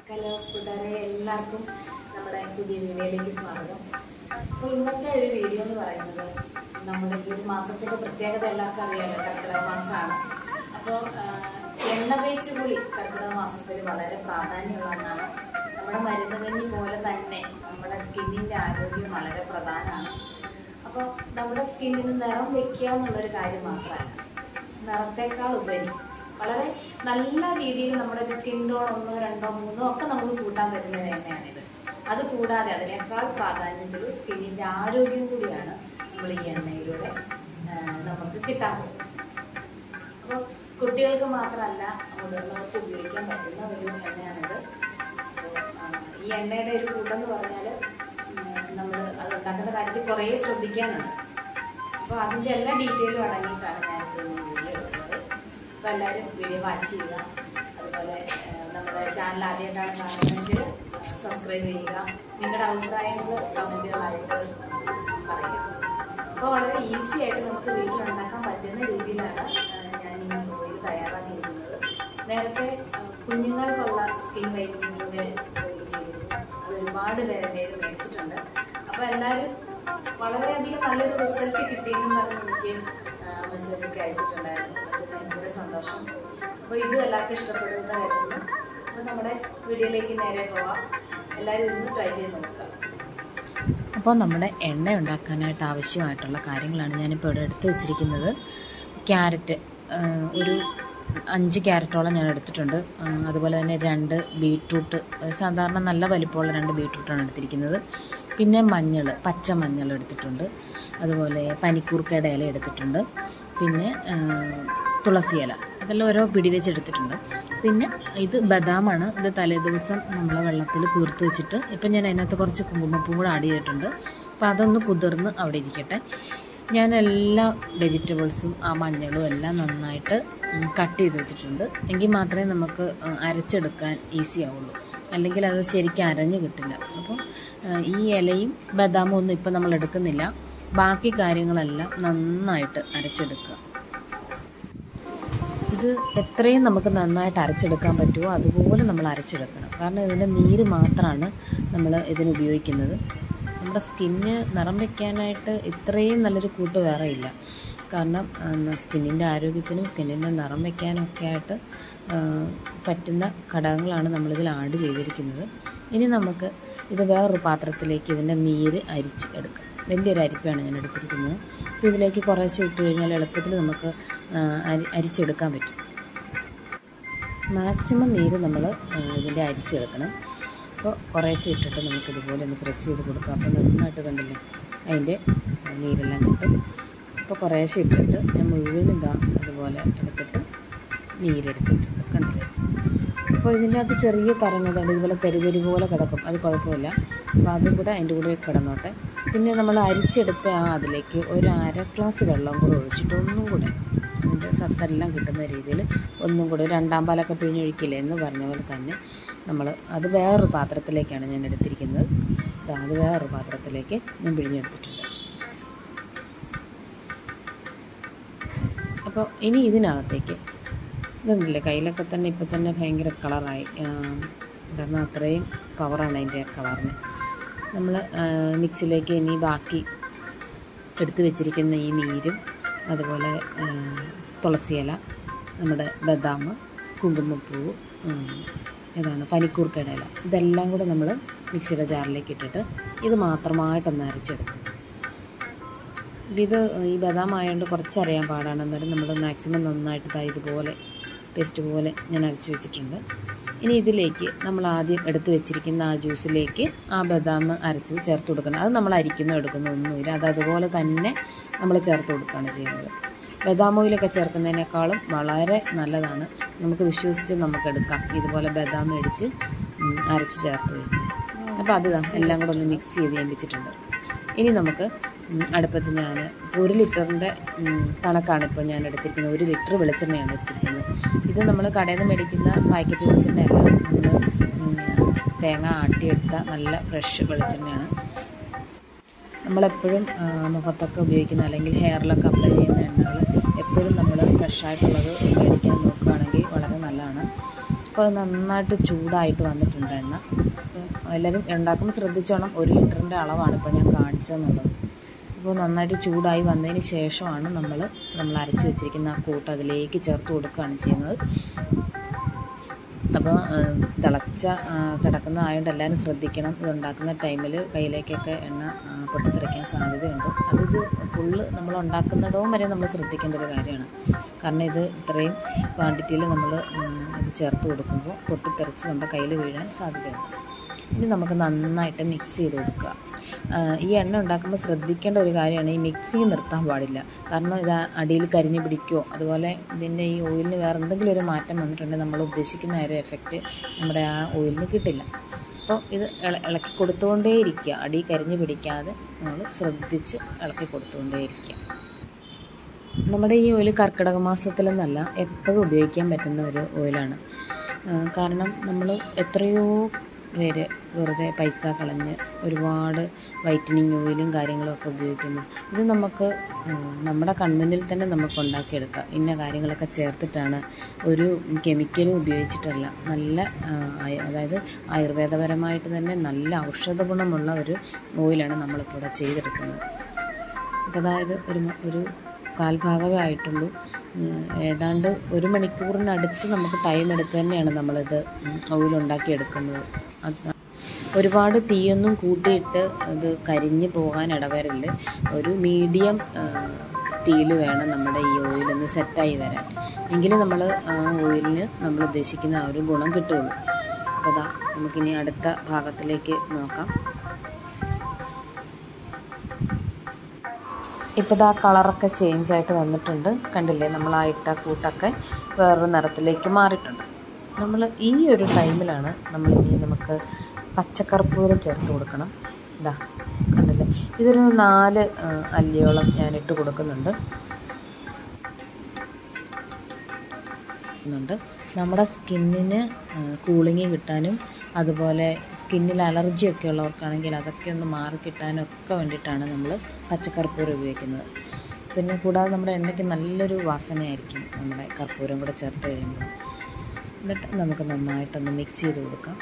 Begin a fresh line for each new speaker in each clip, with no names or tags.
hello കൂട്ടുകാരെ എല്ലാവർക്കും നമ്മുടെ പുതിയ വീഡിയോയിലേക്ക് സ്വാഗതം അപ്പോൾ ഇന്നത്തെ ഒരു വീഡിയോ എന്ന് പറയുന്നത് നമ്മുടെ ഈ ഒരു മാസത്തിന്റെ പ്രത്യേകത എല്ലാവർക്കും അറിയാലോ കർക്കിടക മാസമാണ് അപ്പോൾ എണ്ണ തേച്ച് കുളി കർക്കിടക മാസത്തിൽ വളരെ പ്രാധാന്യമുള്ള ഒന്നാണ് നമ്മുടെ മരുന്ന് കഞ്ഞി പോലെ തന്നെ നമ്മുടെ സ്കിന്നിന്റെ ആരോഗ്യം വളരെ പ്രധാനമാണ് അപ്പോൾ നമ്മുടെ സ്കിന്നിന് നിറം വെക്കുക എന്നുള്ളൊരു കാര്യം മാത്രമല്ല നിറത്തേക്കാൾ ഉപരി വളരെ നല്ല രീതിയിൽ നമ്മുടെ സ്കിൻ ടോൺ ഒന്നോ രണ്ടോ മൂന്നോ ഒക്കെ നമുക്ക് കൂട്ടാൻ പറ്റുന്ന ഒരു എണ്ണയാണിത് അത് കൂടാതെ അതിനേക്കാൾ പ്രാധാന്യത്തിൽ സ്കിന്നിന്റെ ആരോഗ്യം കൂടിയാണ് നമ്മൾ ഈ എണ്ണയിലൂടെ ആ, നമുക്ക് കിട്ടാൻ പോകുന്നത് അപ്പോൾ കുട്ടികൾക്ക് മാത്രമല്ല മുതിർന്നവർക്ക് ഉപയോഗിക്കാൻ പറ്റുന്ന ഒരു എണ്ണയാണിത് അപ്പോൾ, ആ, ഈ എണ്ണയുടെ ഒരു കൂട്ടം എന്ന് പറഞ്ഞാൽ നമ്മൾ അത് ഉണ്ടാക്കുന്ന കാര്യത്തിൽ കുറേ ശ്രദ്ധിക്കാനുണ്ട് അപ്പോൾ അതിൻ്റെ എല്ലാ ഡീറ്റെയിലും അടങ്ങിയിട്ടാണ് ഞാൻ ഇപ്പോൾ ഈ വീഡിയോ ഇടുന്നത് അപ്പോൾ എല്ലാവരും വീഡിയോ വാച്ച് ചെയ്യുക അതുപോലെ ആ, നമ്മുടെ ചാനൽ ആദ്യമായിട്ടാണ് കാണുന്നതെങ്കിൽ സബ്സ്ക്രൈബ് ചെയ്യുക നിങ്ങളുടെ അഭിപ്രായങ്ങൾ കമൻറ്റുകളായിട്ട് പറയുക അപ്പോൾ വളരെ ഈസി ആയിട്ട് നമുക്ക് വീട്ടിൽ ഉണ്ടാക്കാൻ പറ്റുന്ന രീതിയിലാണ് ആ, ഞാൻ ഈ ഓയിൽ തയ്യാറാക്കിയിരിക്കുന്നത് നേരത്തെ ആ, കുഞ്ഞുങ്ങൾക്കുള്ള സ്കിൻ വൈറ്റനിങ്ങിൻ്റെ ഓയിൽ ചെയ്തിരുന്നു അത് ഒരുപാട് പേര് എൻ്റെ കയ്യിൽ മേടിച്ചിട്ടുണ്ട് അപ്പോൾ എല്ലാവരും വളരെയധികം നല്ലൊരു റിസൾട്ട് കിട്ടിയെന്നും പറഞ്ഞ് എനിക്ക് മെസ്സേജ് ഒക്കെ അയച്ചിട്ടുണ്ടായിരുന്നു അതിൽ ഭയങ്കര സന്തോഷം അപ്പോൾ ഇതും എല്ലാവർക്കും ഇഷ്ടപ്പെടുന്ന കരുതുന്നു അപ്പോൾ നമ്മുടെ വീഡിയോയിലേക്ക് നേരെ പോവാം എല്ലാവരും ഇന്ന് ട്രൈ ചെയ്ത് നോക്കുക
അപ്പോൾ നമ്മുടെ എണ്ണ ഉണ്ടാക്കാനായിട്ട് ആവശ്യമായിട്ടുള്ള കാര്യങ്ങളാണ് ഞാനിപ്പോൾ ഇവിടെ എടുത്തു വെച്ചിരിക്കുന്നത് ക്യാരറ്റ് ആ, ഒരു അഞ്ച് ക്യാരറ്റോളം ഞാൻ എടുത്തിട്ടുണ്ട് ആ, അതുപോലെ തന്നെ രണ്ട് ബീട്രൂട്ട് ആ, സാധാരണ നല്ല വലിപ്പമുള്ള രണ്ട് ബീട്രൂട്ടാണ് എടുത്തിരിക്കുന്നത് പിന്നെ മഞ്ഞൾ പച്ച മഞ്ഞൾ എടുത്തിട്ടുണ്ട് അതുപോലെ പനിക്കൂർക്കയുടെ ഇല എടുത്തിട്ടുണ്ട് പിന്നെ ആ, തുളസി ഇല അതെല്ലാം ഓരോ പിടി വെച്ച് എടുത്തിട്ടുണ്ട് പിന്നെ ഇത് ബദാമാണ് ഇത് തലേദിവസം നമ്മൾ വെള്ളത്തിൽ കൂർത്ത് വെച്ചിട്ട് ഇപ്പം ഞാൻ അതിനകത്ത് കുറച്ച് കുങ്കുമപ്പൂ കൂടെ ആഡ് ചെയ്തിട്ടുണ്ട് അപ്പോൾ അതൊന്ന് കുതിർന്ന് അവിടെ ഇരിക്കട്ടെ ഞാൻ എല്ലാ വെജിറ്റബിൾസും ആ മഞ്ഞളും എല്ലാം നന്നായിട്ട് കട്ട് ചെയ്ത് വെച്ചിട്ടുണ്ട് എങ്കിൽ മാത്രമേ നമുക്ക് ഉം, അരച്ചെടുക്കാൻ ഈസി ആവുള്ളൂ അല്ലെങ്കിൽ അത് ശരിക്കും അരഞ്ഞ് കിട്ടില്ല അപ്പോൾ ആ, ഈ ഇലയും ബദാമും ഒന്നും ഇപ്പം നമ്മൾ എടുക്കുന്നില്ല ബാക്കി കാര്യങ്ങളെല്ലാം നന്നായിട്ട് അരച്ചെടുക്കുക ഇത് എത്രയും നമുക്ക് നന്നായിട്ട് അരച്ചെടുക്കാൻ പറ്റുമോ അതുപോലെ നമ്മൾ അരച്ചെടുക്കണം കാരണം ഇതിൻ്റെ നീര് മാത്രമാണ് നമ്മൾ ഇതിന് ഉപയോഗിക്കുന്നത് നമ്മുടെ സ്കിന്ന് നിറം വയ്ക്കാനായിട്ട് ഇത്രയും നല്ലൊരു കൂട്ട് വേറെ ഇല്ല കാരണം സ്കിന്നിൻ്റെ ആരോഗ്യത്തിനും സ്കിന്നിൻ്റെ നിറം വയ്ക്കാനും ഒക്കെ ആയിട്ട് ആ, പറ്റുന്ന ഘടകങ്ങളാണ് നമ്മളിതിൽ ആഡ് ചെയ്തിരിക്കുന്നത് ഇനി നമുക്ക് ഇത് വേറൊരു പാത്രത്തിലേക്ക് ഇതിൻ്റെ നീര് അരിച്ച് എടുക്കാം വലിയൊരു അരിപ്പാണ് ഞാൻ എടുത്തിരിക്കുന്നത് അപ്പോൾ ഇതിലേക്ക് കുറേശ്ശെ ഇട്ട് കഴിഞ്ഞാൽ എളുപ്പത്തിൽ നമുക്ക് ആ, അരി അരിച്ചെടുക്കാൻ പറ്റും മാക്സിമം നീര് നമ്മൾ ഇതിൻ്റെ അരിച്ചെടുക്കണം അപ്പോൾ കുറേശ്ശെ ഇട്ടിട്ട് നമുക്കിതുപോലെ ഒന്ന് പ്രസ് ചെയ്ത് കൊടുക്കാം അപ്പോൾ നന്നായിട്ട് കണ്ടില്ലേ അതിൻ്റെ നീരെല്ലാം കിട്ടും അപ്പോൾ കുറേശ്ശെ ഇട്ടിട്ട് ഞാൻ മുഴുവനും ഇതാ അതുപോലെ എടുത്തിട്ട് നീരെടുത്തിട്ടുണ്ട് കണ്ടില്ലേ അപ്പോൾ ഇതിൻ്റെ അകത്ത് ചെറിയ കറങ്ങുന്നുണ്ട് ഇതുപോലെ തെരുതെരി പോലെ കിടക്കും അത് കുഴപ്പമില്ല അപ്പോൾ അതും കൂടെ അതിൻ്റെ കൂടെ കിടന്നോട്ടെ പിന്നെ നമ്മൾ അരിച്ചെടുത്ത ആ അതിലേക്ക് ഒരു അര ഗ്ലാസ് വെള്ളം കൂടെ ഒഴിച്ചിട്ട് ഒന്നും കൂടെ അതിൻ്റെ സത്തെല്ലാം കിട്ടുന്ന രീതിയിൽ ഒന്നും കൂടെ ഒരു രണ്ടാം പാലൊക്കെ പിഴിഞ്ഞൊഴിക്കില്ലേ എന്ന് പറഞ്ഞ പോലെ തന്നെ നമ്മൾ അത് വേറൊരു പാത്രത്തിലേക്കാണ് ഞാൻ എടുത്തിരിക്കുന്നത് ദാ അത് വേറൊരു പാത്രത്തിലേക്ക് ഞാൻ പിഴിഞ്ഞെടുത്തിട്ടുണ്ട് അപ്പോൾ ഇനി ഇതിനകത്തേക്ക് ഇതുണ്ടല്ലേ കയ്യിലൊക്കെ തന്നെ ഇപ്പോൾ തന്നെ ഭയങ്കര കളറായി കാരണം അത്രയും പവറാണ് അതിൻ്റെ കളറിന് നമ്മൾ മിക്സിലേക്ക് ഇനി ബാക്കി എടുത്തു വെച്ചിരിക്കുന്ന ഈ നീരും അതുപോലെ ആ, തുളസിയില നമ്മുടെ ബദാം കുങ്കുമപ്പൂവ് ഉം, ഏതാണ് പനിക്കൂർക്കയുടെ ഇല ഇതെല്ലാം കൂടെ നമ്മൾ മിക്സിയുടെ ജാറിലേക്ക് ഇട്ടിട്ട് ഇത് മാത്രമായിട്ടൊന്ന് അരച്ചെടുക്കും അപ്പം ഇത് ഈ ബദാം ആയതുകൊണ്ട് കുറച്ചറിയാൻ പാടാണ് എന്നാലും നമ്മൾ മാക്സിമം നന്നായിട്ട് ദാ ഇതുപോലെ പേസ്റ്റ് പോലെ ഞാൻ അരച്ച് വെച്ചിട്ടുണ്ട് ഇനി ഇതിലേക്ക് നമ്മൾ ആദ്യം എടുത്ത് വെച്ചിരിക്കുന്ന ആ ജ്യൂസിലേക്ക് ആ ബദാം അരച്ചത് ചേർത്ത് കൊടുക്കണം അത് നമ്മൾ അരിക്കുന്നോ എടുക്കുന്നോ ഒന്നുമില്ല അത് അതുപോലെ തന്നെ നമ്മൾ ചേർത്ത് കൊടുക്കുകയാണ് ചെയ്യുന്നത് ബദാം ഓയിലൊക്കെ ചേർക്കുന്നതിനേക്കാളും വളരെ നല്ലതാണ് നമുക്ക് വിശ്വസിച്ച് നമുക്ക് എടുക്കാം ഇതുപോലെ ബദാം മേടിച്ച് ഉം, അരച്ച് ചേർത്ത് കഴിഞ്ഞു അപ്പോൾ അത് ദാ എല്ലാം കൂടെ ഒന്ന് മിക്സ് ചെയ്ത് ഞാൻ വെച്ചിട്ടുണ്ട് ഇനി നമുക്ക് ഉം, അടുപ്പത്ത് ഞാൻ ഒരു ലിറ്ററിൻ്റെ കണക്കാണ് ഇപ്പോൾ ഞാൻ എടുത്തിരിക്കുന്നത് ഒരു ലിറ്റർ വെളിച്ചെണ്ണയാണ് എടുത്തിരിക്കുന്നത് ഇത് നമ്മൾ കടയിൽ നിന്ന് മേടിക്കുന്ന പാക്കറ്റ് വെളിച്ചെണ്ണയല്ല നമ്മൾ ഉം, തേങ്ങ ആട്ടിയെടുത്ത നല്ല ഫ്രഷ് വെളിച്ചെണ്ണയാണ് നമ്മളെപ്പോഴും ആ, മുഖത്തൊക്കെ ഉപയോഗിക്കുന്ന അല്ലെങ്കിൽ ഹെയറിലൊക്കെ അപ്ലൈ ചെയ്യുന്ന എണ്ണകൾ എപ്പോഴും നമ്മൾ ഫ്രഷായിട്ടുള്ളത് മേടിക്കാൻ നോക്കുകയാണെങ്കിൽ വളരെ നല്ലതാണ് അപ്പോൾ അത് നന്നായിട്ട് ചൂടായിട്ട് വന്നിട്ടുണ്ട് എണ്ണ അപ്പോൾ എല്ലാവരും ഉണ്ടാക്കുമ്പോൾ ശ്രദ്ധിച്ചോണം ഒരു ലിറ്ററിൻ്റെ അളവാണ് ഇപ്പോൾ ഞാൻ കാണിച്ചതെന്നുള്ളത് അപ്പോൾ നന്നായിട്ട് ചൂടായി വന്നതിന് ശേഷമാണ് നമ്മൾ നമ്മൾ അരച്ച് വെച്ചിരിക്കുന്ന ആ കൂട്ട് അതിലേക്ക് ചേർത്ത് കൊടുക്കുകയാണ് ചെയ്യുന്നത് അപ്പോൾ തിളച്ച ആ, കിടക്കുന്നതായതുകൊണ്ട് എല്ലാവരും ശ്രദ്ധിക്കണം ഇത് ഉണ്ടാക്കുന്ന ടൈമിൽ കയ്യിലേക്കൊക്കെ എണ്ണ ആ, പൊട്ടിത്തെറിക്കാൻ സാധ്യതയുണ്ട് അതിത് ഫുള്ള് നമ്മൾ ഉണ്ടാക്കുന്നിടവും വരെ നമ്മൾ ശ്രദ്ധിക്കേണ്ട ഒരു കാര്യമാണ് കാരണം ഇത് ഇത്രയും ക്വാണ്ടിറ്റിയിൽ നമ്മൾ ഇത് ചേർത്ത് കൊടുക്കുമ്പോൾ പൊട്ടിത്തെറിച്ച് നമ്മുടെ കയ്യിൽ വീഴാൻ സാധ്യതയുണ്ട് ഇനി നമുക്ക് നന്നായിട്ട് മിക്സ് ചെയ്ത് കൊടുക്കുക ആ, ഈ എണ്ണ ഉണ്ടാക്കുമ്പോൾ ശ്രദ്ധിക്കേണ്ട ഒരു കാര്യമാണ് ഈ മിക്സിങ് നിർത്താൻ പാടില്ല കാരണം ഇത് അടിയിൽ കരിഞ്ഞു പിടിക്കുകയോ അതുപോലെ ഇതിൻ്റെ ഈ ഓയിലിന് വേറെ എന്തെങ്കിലും ഒരു മാറ്റം വന്നിട്ടുണ്ടെങ്കിൽ നമ്മൾ ഉദ്ദേശിക്കുന്ന ആ ഒരു എഫക്റ്റ് നമ്മുടെ ആ ഓയിലിന് കിട്ടില്ല അപ്പോൾ ഇത് ഇള- ഇളക്കി കൊടുത്തുകൊണ്ടേയിരിക്കുക അടി കരിഞ്ഞു പിടിക്കാതെ നമ്മൾ ശ്രദ്ധിച്ച് ഇളക്കി കൊടുത്തുകൊണ്ടേയിരിക്കുക നമ്മുടെ ഈ ഓയിൽ കർക്കിടക മാസത്തിലെന്നല്ല എപ്പോഴും ഉപയോഗിക്കാൻ പറ്റുന്ന ഒരു ഓയിലാണ് ആ, കാരണം നമ്മൾ എത്രയോ പേര് വെറുതെ പൈസ കളഞ്ഞ് ഒരുപാട് വൈറ്റനിങ് ഓയിലും കാര്യങ്ങളും ഒക്കെ ഉപയോഗിക്കുന്നു ഇത് നമുക്ക് ആ, നമ്മുടെ കൺമുന്നിൽ തന്നെ നമുക്ക് ഉണ്ടാക്കിയെടുക്കാം ഇന്ന കാര്യങ്ങളൊക്കെ ചേർത്തിട്ടാണ് ഒരു കെമിക്കലും ഉപയോഗിച്ചിട്ടല്ല നല്ല ആ, ആയ- അതായത് ആയുർവേദപരമായിട്ട് തന്നെ നല്ല ഔഷധ ഗുണമുള്ള ഒരു ഓയിലാണ് നമ്മളിപ്പോൾ ഇവിടെ ചെയ്തെടുക്കുന്നത് അപ്പോൾ അതായത് ഒരു മ- ഒരു കാൽഭാഗമേ ആയിട്ടുള്ളൂ ഉം, ഏതാണ്ട് ഒരു മണിക്കൂറിനടുത്ത് നമുക്ക് ടൈം എടുത്ത് തന്നെയാണ് നമ്മളിത് ഓയിൽ ഉണ്ടാക്കിയെടുക്കുന്നത് അത് ഒരുപാട് തീയൊന്നും കൂട്ടിയിട്ട് അത് കരിഞ്ഞു പോകാൻ ഇടവരല് ഒരു മീഡിയം തീയിൽ വേണം നമ്മുടെ ഈ ഓയിലൊന്ന് സെറ്റായി വരാൻ എങ്കിലും നമ്മൾ ആ ഓയിലിന് നമ്മൾ ഉദ്ദേശിക്കുന്ന ആ ഒരു ഗുണം കിട്ടുള്ളൂ അപ്പോൾ അതാ നമുക്കിനി അടുത്ത ഭാഗത്തിലേക്ക് നോക്കാം ഇപ്പോൾ ആ കളറൊക്കെ ചേഞ്ച് ആയിട്ട് വന്നിട്ടുണ്ട് കണ്ടില്ലേ നമ്മൾ ആ ഇട്ട കൂട്ടൊക്കെ വേറൊരു നിറത്തിലേക്ക് മാറിയിട്ടുണ്ട് നമ്മൾ ഈ ഒരു ടൈമിലാണ് നമ്മൾ ഇനി നമുക്ക് പച്ചക്കർപ്പൂരം ചേർത്ത് കൊടുക്കണം ഇതാ കണ്ടില്ലേ ഇതൊരു നാല് ആ, അല്ലിയോളം ഞാൻ ഇട്ട് കൊടുക്കുന്നുണ്ട് ുന്നുണ്ട് നമ്മുടെ സ്കിന്നിന് കൂളിങ് കിട്ടാനും അതുപോലെ സ്കിന്നിൽ അലർജി ഒക്കെ ഉള്ളവർക്കാണെങ്കിൽ അതൊക്കെ ഒന്ന് മാറി കിട്ടാനും ഒക്കെ വേണ്ടിയിട്ടാണ് നമ്മൾ പച്ചക്കർപ്പൂരം ഉപയോഗിക്കുന്നത് പിന്നെ കൂടാതെ നമ്മുടെ എണ്ണയ്ക്ക് നല്ലൊരു വാസനയായിരിക്കും നമ്മുടെ കർപ്പൂരം കൂടെ ചേർത്ത് കഴിയുമ്പോൾ എന്നിട്ട് നമുക്ക് നന്നായിട്ടൊന്ന് മിക്സ് ചെയ്ത് കൊടുക്കാം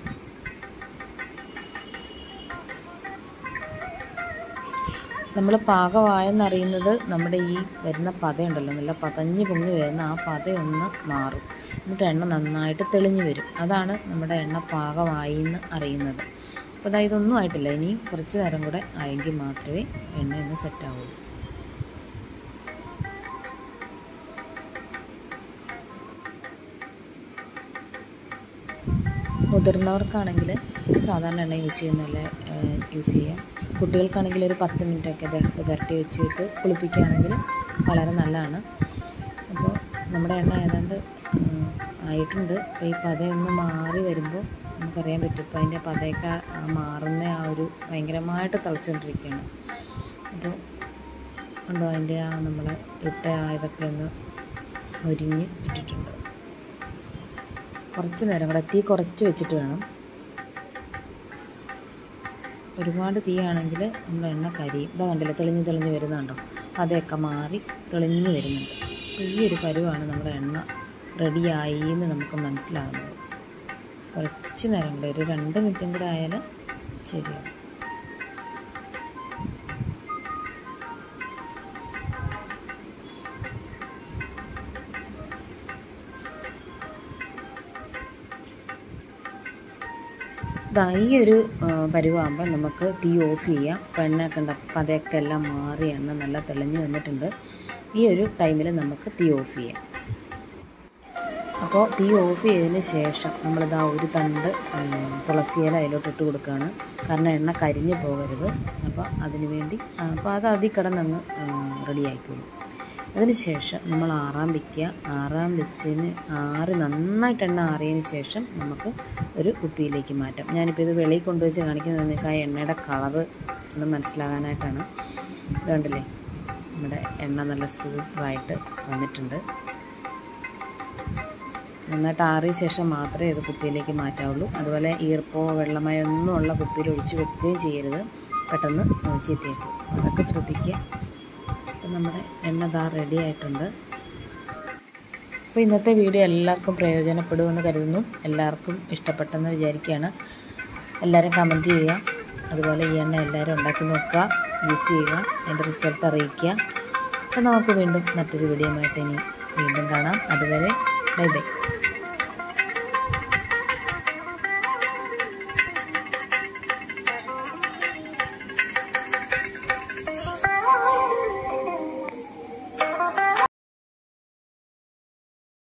നമ്മൾ പാകമായെന്നറിയുന്നത് നമ്മുടെ ഈ വരുന്ന പതയുണ്ടല്ലോ നല്ല പതഞ്ഞ് പൊങ്ങി വരുന്ന ആ പതയൊന്ന് മാറും എന്നിട്ട് എണ്ണ നന്നായിട്ട് തെളിഞ്ഞു വരും അതാണ് നമ്മുടെ എണ്ണ പാകമായി എന്ന് അറിയുന്നത് അപ്പോൾ അതായത് ഇതൊന്നും ആയിട്ടില്ല ഇനി കുറച്ച് നേരം കൂടെ ആയെങ്കിൽ മാത്രമേ എണ്ണ ഒന്ന് സെറ്റാവുള്ളൂ മുതിർന്നവർക്കാണെങ്കിൽ സാധാരണ എണ്ണ യൂസ് ചെയ്യുന്നതല്ല യൂസ് ചെയ്യാം കുട്ടികൾക്കാണെങ്കിൽ ഒരു പത്ത് മിനിറ്റൊക്കെ ദേഹത്ത് പുരട്ടി വെച്ചിട്ട് കുളിപ്പിക്കുകയാണെങ്കിൽ വളരെ നല്ലതാണ് അപ്പോൾ നമ്മുടെ എണ്ണ ഏതാണ്ട് ഉം, ആയിട്ടുണ്ട് അപ്പോൾ ഈ പതയൊന്ന് മാറി വരുമ്പോൾ നമുക്കറിയാൻ പറ്റും ഇപ്പോൾ അതിൻ്റെ പതയൊക്കെ ആ മാറുന്ന ആ ഒരു ഭയങ്കരമായിട്ട് തിളച്ചുകൊണ്ടിരിക്കുകയാണ് അപ്പോൾ ഉണ്ടോ അതിൻ്റെ ആ നമ്മൾ ഇട്ട ആ ഇതൊക്കെ ഒന്ന് ഒരിഞ്ഞ് ഇട്ടിട്ടുണ്ട് കുറച്ച് നേരം കൂടെ തീ കുറച്ച് വെച്ചിട്ട് വേണം ഒരുപാട് തീയാണെങ്കിൽ നമ്മുടെ എണ്ണ കരിയും ഇതാ കണ്ടില്ല തെളിഞ്ഞ് തെളിഞ്ഞ് വരുന്നുണ്ടോ അതൊക്കെ മാറി തെളിഞ്ഞ് വരുന്നുണ്ട് അപ്പോൾ ഈ ഒരു പരുവാണ് നമ്മുടെ എണ്ണ റെഡിയായി എന്ന് നമുക്ക് മനസ്സിലാകുന്നത് കുറച്ച് നേരം കൂടെ ഒരു രണ്ട് മിനിറ്റും കൂടെ ആയാൽ ശരിയാവും ദാ ഈ ഒരു പരുവാകുമ്പോൾ നമുക്ക് തീ ഓഫ് ചെയ്യാം അപ്പോൾ എണ്ണയൊക്കെ ഉണ്ട് പതയൊക്കെ എല്ലാം മാറി എണ്ണ നല്ല തെളിഞ്ഞ് വന്നിട്ടുണ്ട് ഈ ഒരു ടൈമിൽ നമുക്ക് തീ ഓഫ് ചെയ്യാം അപ്പോൾ തീ ഓഫ് ചെയ്തതിന് ശേഷം നമ്മളിതാ ഒരു തണ്ട് ഉം, തുളസിയില അതിലോട്ട് ഇട്ട് കൊടുക്കുകയാണ് കാരണം എണ്ണ കരിഞ്ഞു പോകരുത് അപ്പോൾ അതിന് വേണ്ടി ആ, അപ്പോൾ അത് അതിൽ കിടന്നങ്ങ് റെഡി ആയിക്കോളും അതിന് ശേഷം നമ്മൾ ആറാം വയ്ക്കുക ആറാം വെച്ചതിന് ആറ് നന്നായിട്ട് എണ്ണ ആറിയതിന് ശേഷം നമുക്ക് ഒരു കുപ്പിയിലേക്ക് മാറ്റാം ഞാനിപ്പോൾ ഇത് വെളിയിൽ കൊണ്ടുവച്ച് കാണിക്കുന്നത് നിങ്ങൾക്ക് ആ എണ്ണയുടെ കളറ് ഒന്ന് മനസ്സിലാകാനായിട്ടാണ് ഇത് കണ്ടില്ലേ നമ്മുടെ എണ്ണ നല്ല സൂപ്പറായിട്ട് വന്നിട്ടുണ്ട് നന്നായിട്ട് ആറിയ ശേഷം മാത്രമേ ഇത് കുപ്പിയിലേക്ക് മാറ്റാവുള്ളൂ അതുപോലെ ഈർപ്പോ വെള്ളമയോ ഒന്നും ഉള്ള കുപ്പിയിൽ ഒഴിച്ച് വെക്കുകയും ചെയ്യരുത് പെട്ടെന്ന് ചീത്തയാക്കും അതൊക്കെ ശ്രദ്ധിക്കുക അപ്പം നമ്മുടെ എണ്ണ ദാ റെഡി ആയിട്ടുണ്ട് അപ്പോൾ ഇന്നത്തെ വീഡിയോ എല്ലാവർക്കും പ്രയോജനപ്പെടുമെന്ന് കരുതുന്നു എല്ലാവർക്കും ഇഷ്ടപ്പെട്ടെന്ന് വിചാരിക്കുകയാണ് എല്ലാവരും കമൻറ്റ് ചെയ്യുക അതുപോലെ ഈ എണ്ണ എല്ലാവരും ഉണ്ടാക്കി നോക്കുക യൂസ് ചെയ്യുക അതിൻ്റെ റിസൾട്ട് അറിയിക്കുക അപ്പോൾ നമുക്ക് വീണ്ടും മറ്റൊരു വീഡിയോയുമായിട്ട് ഇനി വീണ്ടും കാണാം അതുവരെ ബൈ ബൈ